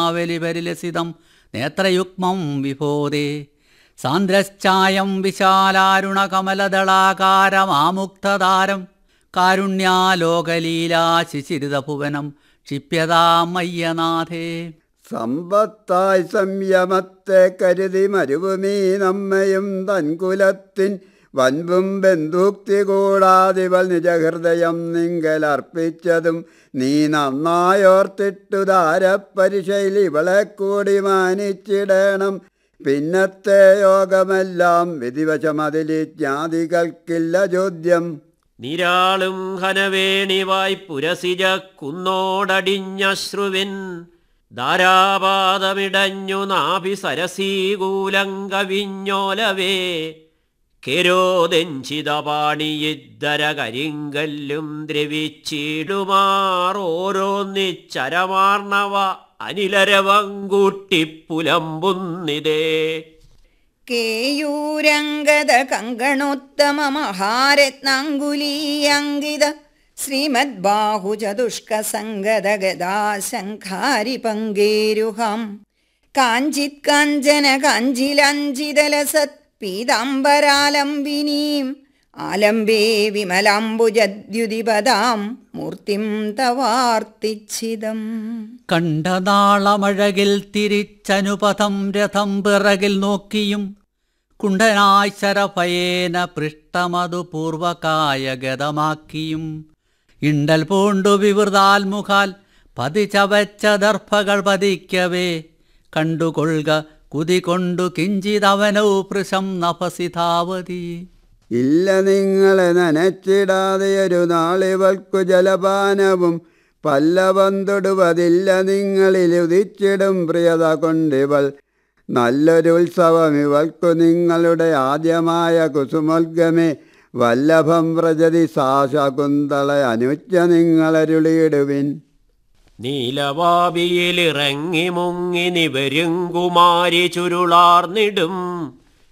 പത്മാവലിപരിലസിതം നേത്രയുഗ്മം വിഭോദേ സാന്ദ്രശ്ചായം വിശാലാരുണകമലദളാകാരമാമുക്തതാരം കാരുണ്യാലോകലീലാ ശിശിരിതഭുവനം ക്ഷിപ്യതാമയ്യനാഥേ സമ്പത്തായി സംയമത്തെ കരുതി മരുഭൂമി നമ്മയും തൻകുലത്തിൻ വൻപും ബന്ധുക്തി കൂടാതിവൾ നിജഹൃദയം നിങ്കലർപ്പിച്ചതും നീ നന്നായോർത്തിട്ടു ധാരപരിശയിൽ ഇവളെ കൂടി മാനിച്ചിടണം പിന്നത്തെ യോഗമെല്ലാം വിധിവശമതിലി ജ്ഞാതികൾക്കില്ല ചോദ്യം നിരാളും ഘനവേണിവായി പുരസിജ കുന്നോടടിഞ്ഞശ്രുവിൻ ധാരാപാതമിടഞ്ഞു നാഭി സരസീകൂലം കവിഞ്ഞോലവേ കെരോദഞ്ചിതപാണിയിദ്ധര കരിങ്കല്ലും ദ്രവിച്ചിടുമാറോരോന്നിച്ചരമാർണവ അനിലരവങ്കൂട്ടിപ്പുലമ്പുന്നിതേ കേയൂരംഗത കങ്കണോത്തമ മഹാരത്നാങ്കുലീയങ്കിത ശ്രീമദ് ബാഹുചതുഷ്ക സംഗത ഗദാശങ്കാരി പങ്കേരുഹം കാഞ്ചിത് കാഞ്ചന കാഞ്ചിലഞ്ചിതലസത് പീതാംബരാലംബിനീം ആലംബേ വിമലാംബുജദ്യുതിപദാം മൂർത്തിം തവാർത്തിച്ചിതം കണ്ടനാളമഴകിൽ തിരിച്ചനുപഥം രഥം പിറകിൽ നോക്കിയും കുണ്ടനായി ശരഭയേന പൃഷ്ടമതു പൂർവകായ ഗതമാക്കിയും ഇണ്ടൽ പൂണ്ടു വിവൃതാൽമുഖാൽ പതിച്ചവച്ച ദർഭകൾ പതിക്കവേ കണ്ടുകൊള്ളുക കുതികൊണ്ടു കിഞ്ചിതവനോ പൃശം നഭസിതാവതി ഇല്ല നിങ്ങളെ നനച്ചിടാതെ ഒരു നാളിവൾക്കു ജലപാനവും പല്ലവം തൊടുവതില്ല നിങ്ങളിൽ ഉദിച്ചിടും പ്രിയത കൊണ്ടിവൾ നല്ലൊരു ഉത്സവം ഇവൾക്കു നിങ്ങളുടെ ആദ്യമായ കുസുമോൽഗമേ വല്ലഭം പ്രജതി സാശകുന്തള അനുച്ച നിങ്ങളരുളിയിടുവിൻ നീലവാപിയിലിറങ്ങി മുങ്ങി നിവരും കുമാരി ചുരുളാർന്നിടും